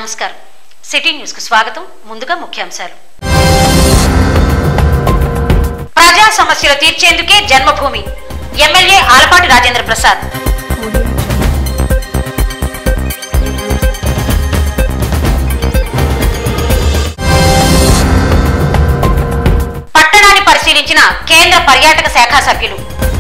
నమస్కారం city news కు స్వాగతం ముందుగా ముఖ్యాంశాలు ప్రజా సమస్యలు తీర్చేందుకే జన్మభూమి ఎమ్మెల్యే ఆలపాటి రాజేంద్ర ప్రసాద్ పట్టణాన్ని పరిశీలించిన కేంద్ర పర్యాటక శాఖ సభ్యులు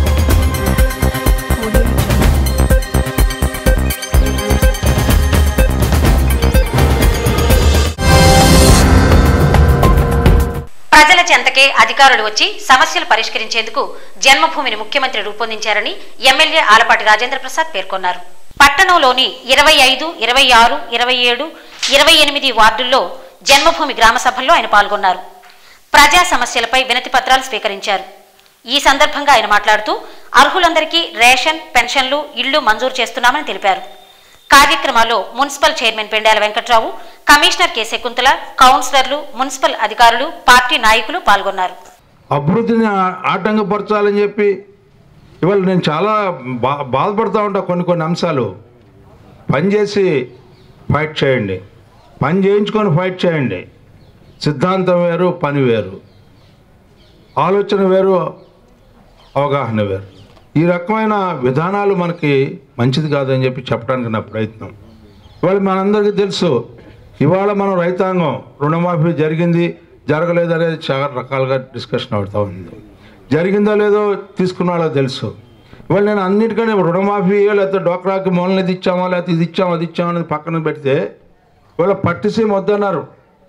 ప్రజల చెంతకే అధికారులు వచ్చి సమస్యలు పరిష్కరించేందుకు జన్మభూమిని ముఖ్యమంత్రి రూపొందించారని ఎమ్మెల్యే ఆలపాటి రాజేంద్ర ప్రసాద్ పేర్కొన్నారు పట్టణంలోని ఇరవై ఐదు ఇరవై ఆరు ఇరవై ఏడు ఇరవై ఎనిమిది వార్డుల్లో జన్మభూమి గ్రామ సభల్లో ఆయన పాల్గొన్నారు ప్రజా సమస్యలపై వినతి పత్రాలు స్వీకరించారు ఈ సందర్భంగా ఆయన మాట్లాడుతూ అర్హులందరికీ రేషన్ పెన్షన్లు ఇళ్లు మంజూరు చేస్తున్నామని తెలిపారు కార్యక్రమాల్లో municipal chairman Pendala Venkatrao commissioner K Shakuntala కౌన్సిలర్లు మున్సిపల్ అధికారులు పార్టీ నాయకులు పాల్గొన్నారు అభివృద్ధిని ఆ- ఆటంకపరచాలని చెప్పి ఇవాళ నేను చాలా బా బాధపడుతూ ఉంటా కొన్ని కొన్ని అంశాలు పని చేసి ఫైట్ చేయండి పని చేయించుకొని ఫైట్ చేయండి సిద్ధాంతం వేరు పని వేరు ఆలోచన వేరు అవగాహన వేరు ఈ రకమైన విధానాలు మనకి మంచిది కాదని చెప్పి చెప్పడానికి నా ప్రయత్నం ఇవాళ మనందరికీ తెలుసు ఇవాళ మనం రైతాంగం రుణమాఫీ జరిగింది జరగలేదు అనేది చాలా రకాలుగా డిస్కషన్ అవుతూ ఉంది జరిగిందో లేదో తీసుకున్న వాళ్ళకి తెలుసు ఇవాళ నేను అన్నిటికంటే రుణమాఫీ లేకపోతే డోక్రాకి మూలన ఇది ఇచ్చామా లేకపోతే ఇది ఇచ్చామా అది ఇచ్చామా అనేది పక్కన పెడితే ఇవాళ పట్టిసీమ వద్దన్నారు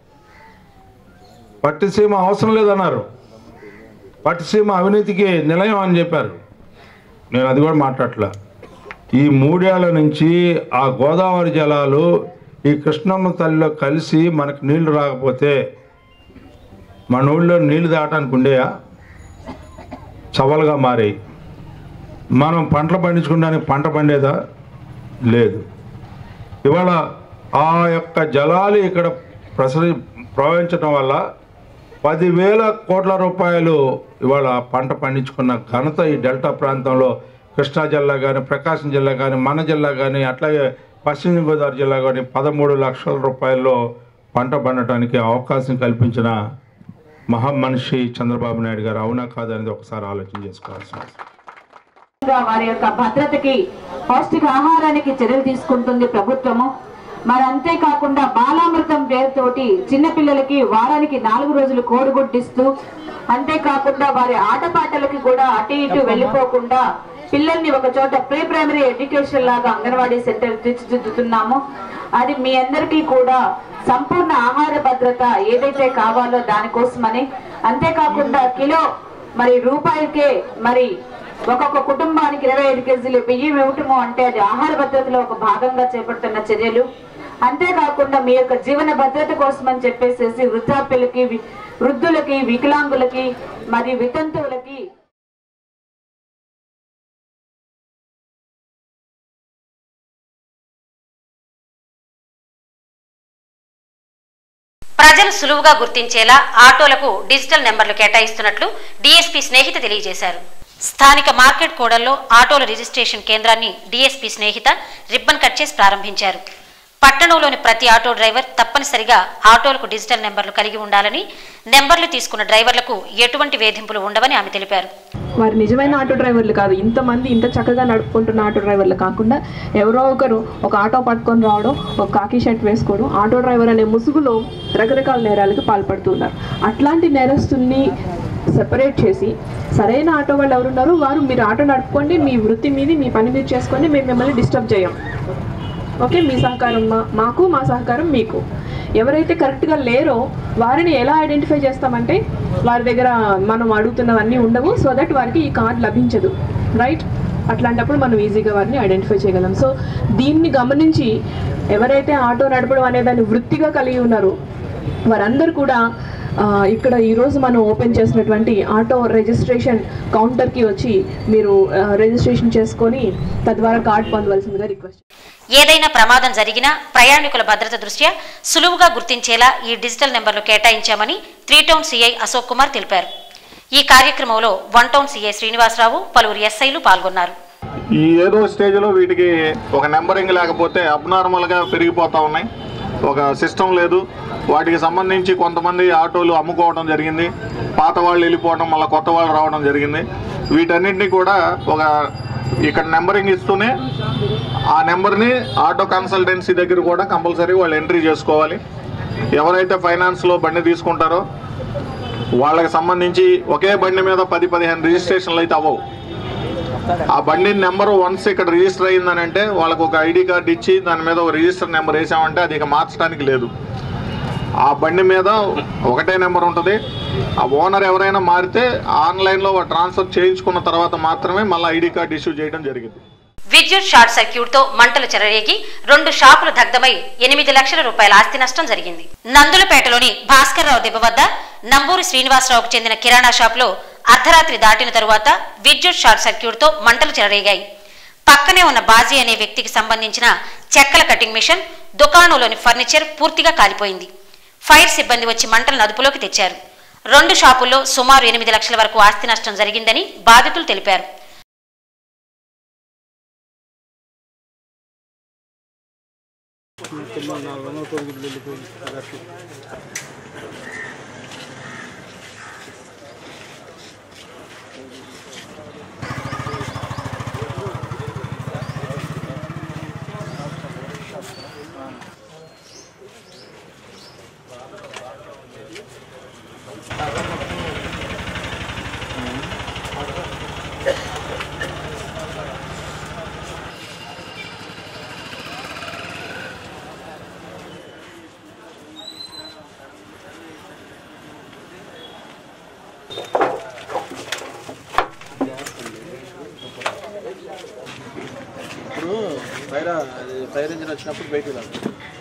పట్టిసీమ అవసరం లేదన్నారు పట్టిసీమ అవినీతికి నిలయం అని చెప్పారు నేను అది కూడా మాట్లాడలే ఈ మూడేళ్ల నుంచి ఆ గోదావరి జలాలు ఈ కృష్ణమ్మ తల్లిలో కలిసి మనకు నీళ్లు రాకపోతే మన ఊళ్ళో నీళ్లు దాటానికి ఉండేయా చవలుగా మారాయి మనం పంటలు పండించుకోవడానికి పంట పండేదా లేదు ఇవాళ ఆ యొక్క జలాలు ఇక్కడ ప్రసరి ప్రవహించడం వల్ల పదివేల కోట్ల రూపాయలు ఇవాళ పంట పండించుకున్న ఘనత ఈ డెల్టా ప్రాంతంలో కృష్ణా జిల్లా కానీ ప్రకాశం జిల్లా కానీ మన జిల్లా కానీ అట్లాగే పశ్చిమ గోదావరి జిల్లా కానీ పదమూడు లక్షల రూపాయల్లో పంట పండటానికి అవకాశం కల్పించిన మహామనిషి చంద్రబాబు నాయుడు గారు అవునా కాదనేది ఒకసారి ఆలోచన చేసుకోవాల్సిన అవసరం. గా వారి యొక్క భద్రతకి పౌష్టిక ఆహారానికి చర్యలు తీసుకుంటుంది ప్రభుత్వము మరి అంతేకాకుండా బాలామృతం పేరుతోటి చిన్నపిల్లలకి వారానికి నాలుగు రోజులు కోడిగుడ్డిస్తూ అంతేకాకుండా వారి ఆటపాటలకి కూడా అటు ఇటు వెళ్ళిపోకుండా పిల్లల్ని ఒక చోట ప్రీ ప్రైమరీ ఎడ్యుకేషన్ లాగా అంగన్వాడీ సెంటర్ తీర్చిదిద్దుతున్నాము అది మీ అందరికీ కూడా సంపూర్ణ ఆహార భద్రత ఏదైతే కావాలో దానికోసమని అంతేకాకుండా కిలో మరి రూపాయికే మరి ఒక్కొక్క కుటుంబానికి ఇరవై ఐదు కేజీలు బియ్యం ఇవ్వటము అంటే అది ఆహార భద్రతలో ఒక భాగంగా చేపడుతున్న చర్యలు అంతేకాకుండా మీ యొక్క జీవన భద్రత కోసం అని చెప్పేసి వృద్ధాప్యులకి వి- వృద్ధులకి వికలాంగులకి మరి వితంతువులకి ప్రజలు సులువుగా గుర్తించేలా ఆటోలకు డిజిటల్ నెంబర్లు కేటాయిస్తున్నట్లు డీఎస్పీ స్నేహిత తెలియజేశారు స్థానిక మార్కెట్ కూడల్లో ఆటోల రిజిస్ట్రేషన్ కేంద్రాన్ని డీఎస్పీ స్నేహిత రిబ్బన్ కట్ చేసి ప్రారంభించారు పట్టణంలోని ప్రతి ఆటో డ్రైవర్ తప్పనిసరిగా ఆటోలకు డిజిటల్ నెంబర్లు కలిగి ఉండాలని నెంబర్లు తీసుకున్న డ్రైవర్లకు ఎటువంటి వేధింపులు ఉండవని ఆమె తెలిపారు వారు నిజమైన ఆటో డ్రైవర్లు కాదు ఇంతమంది ఇంత చక్కగా నడుపుకుంటున్న ఆటో డ్రైవర్లు కాకుండా ఎవరో ఒకరు ఒక ఆటో పట్టుకొని రావడం ఒక కాకి షర్ట్ వేసుకోవడం ఆటో డ్రైవర్ అనే ముసుగులో రకరకాల నేరాలకు పాల్పడుతున్నారు అట్లాంటి నేరస్తుల్ని సెపరేట్ చేసి సరైన ఆటో వాళ్ళు ఎవరున్నారో వారు మీరు ఆటో నడుపుకోండి మీ వృత్తి మీది మీ పని మీరు చేసుకోండి మేము మిమ్మల్ని డిస్టర్బ్ చేయం ఓకే మీ సహకారం మా మాకు మా సహకారం మీకు ఎవరైతే కరెక్ట్గా లేరో వారిని ఎలా ఐడెంటిఫై చేస్తామంటే వారి దగ్గర మనం అడుగుతున్నవన్నీ ఉండవు సో దట్ వారికి ఈ కార్డ్ లభించదు రైట్ అట్లాంటప్పుడు మనం ఈజీగా వారిని ఐడెంటిఫై చేయగలం సో దీన్ని గమనించి ఎవరైతే ఆటో నడపడం అనే దాన్ని వృత్తిగా కలిగి ఉన్నారో వారందరూ కూడా ఆ, ఇక్కడ ఈరోజు మనం ఓపెన్ చేసినటువంటి ఆటో రిజిస్ట్రేషన్ కౌంటర్కి వచ్చి మీరు ఆ, రిజిస్ట్రేషన్ చేసుకొని తద్వారా కార్డ్ పొందవలసిందిగా రిక్వెస్ట్ ఏదైనా ప్రమాదం జరిగినా ప్రయాణికుల భద్రత దృష్ట్యా సులువుగా గుర్తించేలా ఈ డిజిటల్ నెంబర్లు కేటాయించామని three town CI Ashok Kumar తెలిపారు ఈ కార్యక్రమంలో వన్ టౌన్ సిఐ శ్రీనివాసరావు పలువురు ఎస్ఐలు పాల్గొన్నారు ఈ ఏదో స్టేజ్లో వీటికి ఒక నెంబరింగ్ లేకపోతే అబ్నార్మల్గా పెరిగిపోతూ ఉన్నాయి ఒక సిస్టమ్ లేదు వాటికి సంబంధించి కొంతమంది ఆటోలు అమ్ముకోవడం జరిగింది పాత వాళ్ళు వెళ్ళిపోవడం మళ్ళీ కొత్త వాళ్ళు రావడం జరిగింది వీటన్నిటిని కూడా ఒక ఇక్కడ నెంబరింగ్ ఇస్తూనే ఆ నెంబర్ని ఆటో కన్సల్టెన్సీ దగ్గర కూడా కంపల్సరీ వాళ్ళు ఎంట్రీ చేసుకోవాలి ఎవరైతే ఫైనాన్స్లో బండి తీసుకుంటారో వాళ్ళకి సంబంధించి ఒకే బండి మీద పది పదిహేను రిజిస్ట్రేషన్లు అయితే అవ్వవు ఆ బండి నెంబర్ వన్స్ ఇక్కడ రిజిస్టర్ అయిందని అంటే వాళ్ళకు ఒక ఐడి కార్డు ఇచ్చి దాని మీద ఒక రిజిస్టర్ నెంబర్ వేసామంటే అది ఇక మార్చడానికి లేదు ఆ బండి మీద ఒకటే నెంబర్ ఉంటుంది ఆ ఓనర్ ఎవరైనా మారితే ఆన్లైన్లో ట్రాన్స్ఫర్ చేయించుకున్న తర్వాత మాత్రమే మళ్ళీ ఐడి కార్డు ఇష్యూ చేయడం జరిగింది విద్యుత్ షార్ట్ సర్క్యూట్ తో మంటలు చెలరేగి రెండు షాపులు దగ్ధమై ఎనిమిది లక్షల రూపాయల ఆస్తి నష్టం జరిగింది నందులపేటలోని భాస్కర్రావు దిబ్బ వద్ద నంబూరి శ్రీనివాసరావుకు చెందిన కిరాణా షాపులో అర్ధరాత్రి దాటిన తరువాత విద్యుత్ షార్ట్ సర్క్యూట్ తో మంటలు చెలరేగాయి పక్కనే ఉన్న బాజీ అనే వ్యక్తికి సంబంధించిన చెక్కల కటింగ్ మిషన్ దుకాణంలోని ఫర్నిచర్ పూర్తిగా కాలిపోయింది ఫైర్ సిబ్బంది వచ్చి మంటలను అదుపులోకి తెచ్చారు రెండు షాపుల్లో సుమారు ఎనిమిది లక్షల వరకు ఆస్తి నష్టం జరిగిందని బాధితులు తెలిపారు ఇప్పుడు ఫైర్ ఫైర్ ఇంజిన్ వచ్చినప్పుడు బయటికి రాదు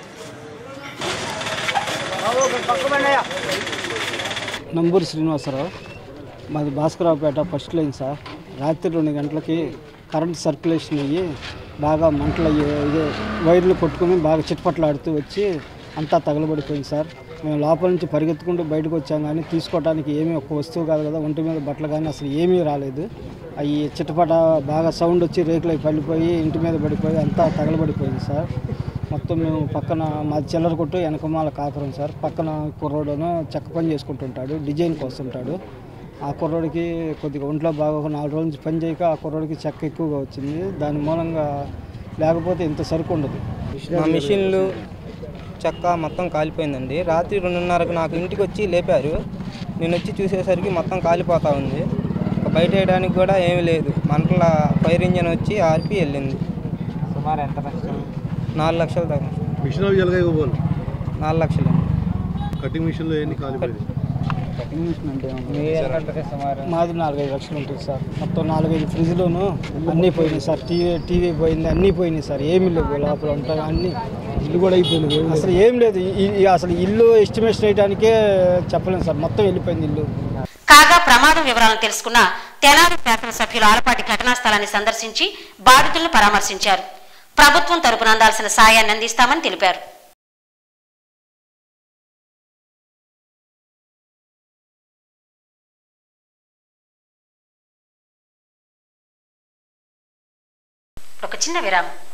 నంబూరి శ్రీనివాసరావు మాది భాస్కరావుపేట ఫస్ట్ లైన్ సార్ రాత్రి రెండు గంటలకి కరెంట్ సర్క్యులేషన్ అయ్యి బాగా మంటలు అయ్యి ఇదే వైర్లు కొట్టుకుని బాగా చిట్పట్లాడుతూ వచ్చి అంతా తగలబడిపోయింది సార్ మేము లోపల నుంచి పరిగెత్తుకుంటూ బయటకు వచ్చాం కానీ తీసుకోవడానికి ఏమీ ఒక వస్తువు కాదు కదా ఒంటి మీద బట్టలు కానీ అసలు ఏమీ రాలేదు అవి చిట్టపట బాగా సౌండ్ వచ్చి రేకులు అవి పడిపోయి ఇంటి మీద పడిపోయి అంతా తగలబడిపోయింది సార్ మొత్తం మేము పక్కన మాది చిల్లర కొట్టు వెనకమాల కాపురం సార్ పక్కన కుర్రోడును చెక్క పని చేసుకుంటుంటాడు డిజైన్ వస్తుంటాడు ఆ కుర్రోడికి కొద్దిగా ఒంట్లో బాగా ఒక నాలుగు రోజుల నుంచి పని చేయక ఆ కుర్రోడికి చెక్క ఎక్కువగా వచ్చింది దాని మూలంగా లేకపోతే ఇంత సరుకు ఉండదు నా మిషన్లు చెక్క మొత్తం కాలిపోయిందండి రాత్రి రెండున్నరకు నాకు ఇంటికి వచ్చి లేపారు నేను వచ్చి చూసేసరికి మొత్తం కాలిపోతా ఉంది ఇక బయట వేయడానికి కూడా ఏమీ లేదు మంటల ఫైర్ ఇంజన్ వచ్చి ఆర్పి వెళ్ళింది సుమారు ఎంత నాలుగు లక్షలు దాకా మిషన్ అవి ఎలాగ ఇవ్వాలి నాలుగు లక్షలు కటింగ్ మిషన్లో ఎన్ని కాలిపోయింది కటింగ్ మిషన్ అంటే ఏమన్నా? మీ ఎంత ఉంటుంది సుమారు మాది నాలుగైదు లక్షలు ఉంటుంది సార్ మొత్తం నాలుగైదు ఫ్రిడ్జ్లోను అన్నీ పోయినాయి సార్ టీవీ టీవీ పోయింది అన్నీ పోయినాయి సార్ ఏమీ లేవు లోపల ఉంటాయి అన్నీ ఇల్లు కూడా అయిపోయింది అసలు ఏం లేదు ఈ- ఈ- అసలు ఇల్లు ఎస్టిమేషన్ వేయడానికే చెప్పలేము సార్ మొత్తం వెళ్ళిపోయింది ఇల్లు కాగా ప్రమాదం వివరాలను తెలుసుకున్న తెనాలి శాసనసభ్యులు ఆలపాటి ఘటనా స్థలాన్ని సందర్శించి బాధితులను పరామర్శించారు ప్రభుత్వం తరపున అందాల్సిన సాయాన్ని అందిస్తామని తెలిపారు ఒక చిన్న విరామం